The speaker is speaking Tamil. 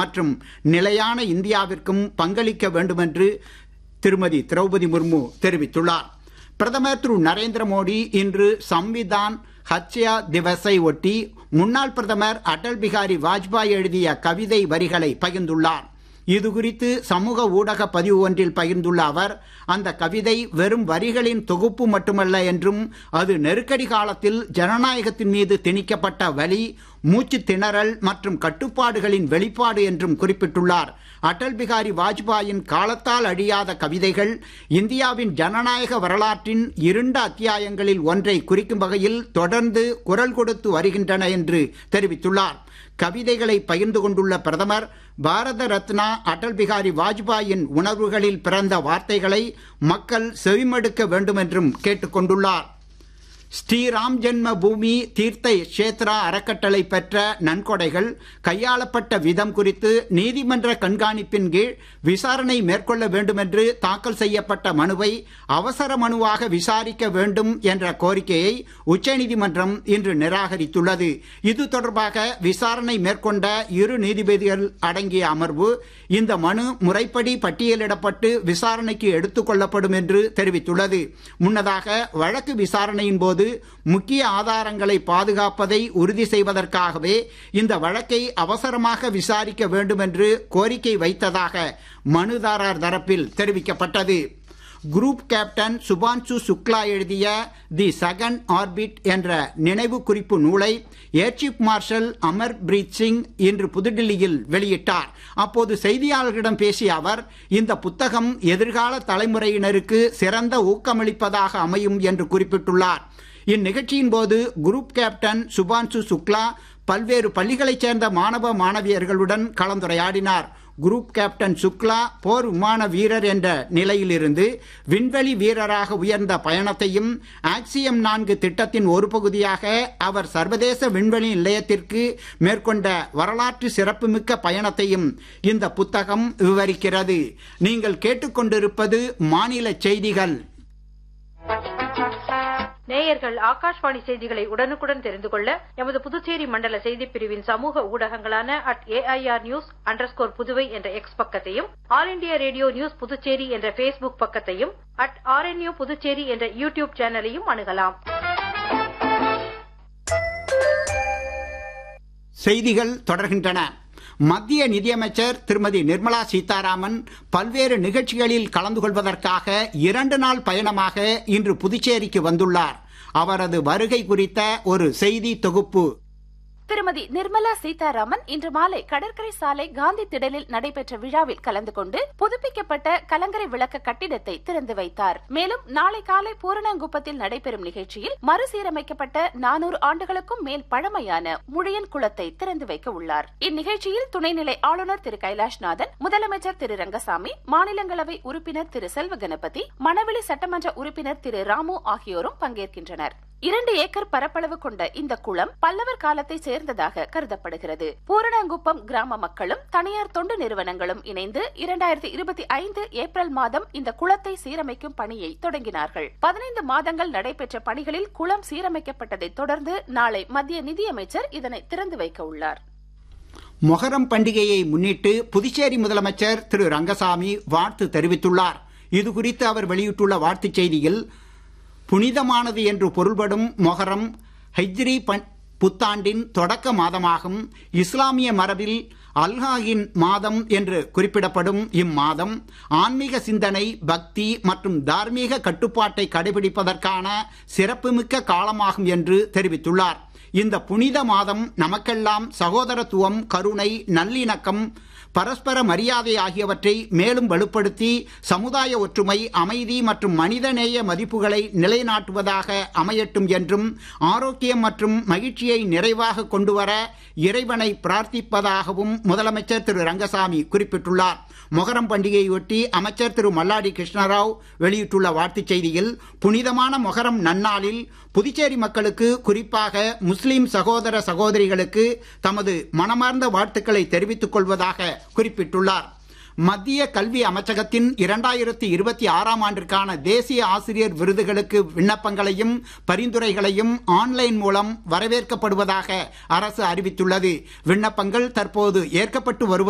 மற்றும் நிலையான இந்தியாவிற்கும் பங்களிக்க வேண்டுமென்று திருமதி திரௌபதி முர்மு தெரிவித்துள்ளார் பிரதமர் திரு நரேந்திர மோடி இன்று சம்விதான் ஹத்யா திவஸை ஒட்டி முன்னாள் பிரதமர் அடல் பிகாரி வாஜ்பாய் எழுதிய கவிதை வரிகளை பகிர்ந்துள்ளார் இது குறித்து சமூக ஊடக பதிவு ஒன்றில் பகிர்ந்துள்ள அவர் அந்த கவிதை வெறும் வரிகளின் தொகுப்பு மட்டுமல்ல என்றும் அது நெருக்கடி காலத்தில் ஜனநாயகத்தின் மீது திணிக்கப்பட்ட வலி மூச்சு திணறல் மற்றும் கட்டுப்பாடுகளின் வெளிப்பாடு என்றும் குறிப்பிட்டுள்ளார் அடல் பிகாரி வாஜ்பாயின் காலத்தால் அழியாத கவிதைகள் இந்தியாவின் ஜனநாயக வரலாற்றின் இருண்ட அத்தியாயங்களில் ஒன்றை குறிக்கும் வகையில் தொடர்ந்து குரல் கொடுத்து வருகின்றன என்று தெரிவித்துள்ளார் கவிதைகளை பகிர்ந்து கொண்டுள்ள பிரதமர் பாரத ரத்னா அடல் பிகாரி வாஜ்பாயின் உணர்வுகளில் பிறந்த வார்த்தைகளை மக்கள் செவிமடுக்க வேண்டும் என்றும் கேட்டுக் கொண்டுள்ளார் ஸ்ரீராம் ஜென்ம பூமி தீர்த்த கஷேத்ரா அறக்கட்டளை பெற்ற நன்கொடைகள் கையாளப்பட்ட விதம் குறித்து நீதிமன்ற கண்காணிப்பின் கீழ் விசாரணை மேற்கொள்ள வேண்டும் என்று தாக்கல் செய்யப்பட்ட மனுவை அவசர மனுவாக விசாரிக்க வேண்டும் என்ற கோரிக்கையை உச்சநீதிமன்றம் இன்று நிராகரித்துள்ளது இது தொடர்பாக விசாரணை மேற்கொண்ட இரு நீதிபதிகள் அடங்கிய அமர்வு இந்த மனு முறைப்படி பட்டியலிடப்பட்டு விசாரணைக்கு எடுத்துக் கொள்ளப்படும் என்று தெரிவித்துள்ளது முன்னதாக வழக்கு விசாரணையின் போது முக்கிய ஆதாரங்களை பாதுகாப்பதை உறுதி செய்வதற்காகவே இந்த வழக்கை அவசரமாக விசாரிக்க வேண்டும் என்று கோரிக்கை வைத்ததாக மனுதாரர் தரப்பில் தெரிவிக்கப்பட்டது குரூப் கேப்டன் சுபான்சு சுக்லா எழுதிய தி செகண்ட் ஆர்பிட் என்ற நினைவு குறிப்பு நூலை air chief marshal Amar Preet Singh இன்று புதுடில்லியில் வெளியிட்டார் அப்போது செய்தியாளர்களிடம் பேசிய அவர் இந்த புத்தகம் எதிர்கால தலைமுறையினருக்கு சிறந்த ஊக்கமளிப்பதாக அமையும் என்று குறிப்பிட்டுள்ளார் இந்நிகழ்ச்சியின் போது குரூப் கேப்டன் சுபான்சு சுக்லா பல்வேறு பள்ளிகளைச் சேர்ந்த மாணவ மாணவியர்களுடன் கலந்துரையாடினார் குரூப் கேப்டன் சுக்லா போர் விமான வீரர் என்ற நிலையிலிருந்து விண்வெளி வீரராக உயர்ந்த பயணத்தையும் ஆக்சியம் நான்கு திட்டத்தின் ஒரு பகுதியாக அவர் சர்வதேச விண்வெளி நிலையத்திற்கு மேற்கொண்ட வரலாற்று சிறப்புமிக்க பயணத்தையும் இந்த புத்தகம் விவரிக்கிறது நீங்கள் கேட்டுக்கொண்டிருப்பது மாநில செய்திகள் நேயர்கள் ஆகாஷ்வாணி செய்திகளை உடனுக்குடன் தெரிந்து கொள்ள எமது புதுச்சேரி மண்டல செய்திப் பிரிவின் சமூக ஊடகங்களான at AIR news underscore Puduvai என்ற எக்ஸ் பக்கத்தையும் all India radio news Puducherry என்ற பேஸ்புக் பக்கத்தையும் அட் ஆர்என்யூ புதுச்சேரி என்ற யூடியூப் சேனலையும் அணுகலாம் செய்திகள் தொடர்கின்றன மத்திய நிதியமைச்சர் திருமதி நிர்மலா சீதாராமன் பல்வேறு நிகழ்ச்சிகளில் கலந்து கொள்வதற்காக இரண்டு நாள் பயணமாக இன்று புதுச்சேரிக்கு வந்துள்ளார் அவரது வருகை குறித்த ஒரு செய்தி தொகுப்பு திருமதி நிர்மலா சீதாராமன் இன்று மாலை கடற்கரை சாலை காந்தி திடலில் நடைபெற்ற விழாவில் கலந்து கொண்டு புதுப்பிக்கப்பட்ட கலங்கரை விளக்க கட்டிடத்தை திறந்து வைத்தார் மேலும் நாளை காலை பூரணங்குப்பத்தில் நடைபெறும் நிகழ்ச்சியில் மறுசீரமைக்கப்பட்ட நானூறு ஆண்டுகளுக்கும் மேல் பழமையான முழியன் குளத்தை திறந்து வைக்க உள்ளார் இந்நிகழ்ச்சியில் துணைநிலை ஆளுநர் திரு கைலாஷ்நாதன் முதலமைச்சர் திரு ரங்கசாமி மாநிலங்களவை உறுப்பினர் திரு செல்வ கணபதி மணவெளி சட்டமன்ற உறுப்பினர் திரு ராமு ஆகியோரும் பங்கேற்கின்றனர் இரண்டு ஏக்கர் பரப்பளவு கொண்ட இந்த குளம் பல்லவர் காலத்தை சேர்ந்ததாக கருதப்படுகிறது பூரணங்குப்பம் கிராம மக்களும் தனியார் தொண்டு நிறுவனங்களும் இணைந்து இரண்டாயிரத்தி இருபத்தி ஐந்து ஏப்ரல் மாதம் இந்த குளத்தை சீரமைக்கும் பணியை தொடங்கினார்கள் பதினைந்து மாதங்கள் நடைபெற்ற பணிகளில் குளம் சீரமைக்கப்பட்டதை தொடர்ந்து நாளை மத்திய நிதியமைச்சர் இதனை திறந்து வைக்க உள்ளார் மொஹரம் பண்டிகையை முன்னிட்டு புதுச்சேரி முதலமைச்சர் திரு ரங்கசாமி வாழ்த்து தெரிவித்துள்ளார் இது குறித்து அவர் வெளியிட்டுள்ள வாழ்த்துச் செய்தியில் புனிதமானது என்று பொருள்படும் மொஹரம் ஹைஜ்ரி புத்தாண்டின் தொடக்க மாதமாகும் இஸ்லாமிய மரபில் அல்ஹாகின் மாதம் என்று குறிப்பிடப்படும் இம்மாதம் ஆன்மீக சிந்தனை பக்தி மற்றும் தார்மீக கட்டுப்பாட்டை கடைபிடிப்பதற்கான சிறப்புமிக்க காலமாகும் என்று தெரிவித்துள்ளார் இந்த புனித மாதம் நமக்கெல்லாம் சகோதரத்துவம் கருணை நல்லிணக்கம் பரஸ்பர மரியாதை ஆகியவற்றை மேலும் வலுப்படுத்தி சமுதாய ஒற்றுமை அமைதி மற்றும் மனிதநேய மதிப்புகளை நிலைநாட்டுவதாக அமையட்டும் என்றும் ஆரோக்கியம் மற்றும் மகிழ்ச்சியை நிறைவாக கொண்டுவர இறைவனை பிரார்த்திப்பதாகவும் முதலமைச்சர் திரு ரங்கசாமி குறிப்பிட்டுள்ளார் மொகரம் பண்டிகையொட்டி அமைச்சர் திரு மல்லாடி கிருஷ்ணராவ் வெளியிட்டுள்ள வாழ்த்துச் செய்தியில் புனிதமான மொகரம் நன்னாளில் புதுச்சேரி மக்களுக்கு குறிப்பாக முஸ்லிம் சகோதர சகோதரிகளுக்கு தமது மனமார்ந்த வாழ்த்துக்களை தெரிவித்துக் கொள்வதாக குறிப்பிட்டுள்ளார் மத்திய கல்வி அமைச்சகத்தின் இரண்டாயிரத்தி இருபத்தி ஆறாம் ஆண்டிற்கான தேசிய ஆசிரியர் விருதுகளுக்கு விண்ணப்பங்களையும் பரிந்துரைகளையும் ஆன்லைன் மூலம் வரவேற்கப்படுவதாக அரசு அறிவித்துள்ளது விண்ணப்பங்கள் தற்போது ஏற்கப்பட்டு வருவது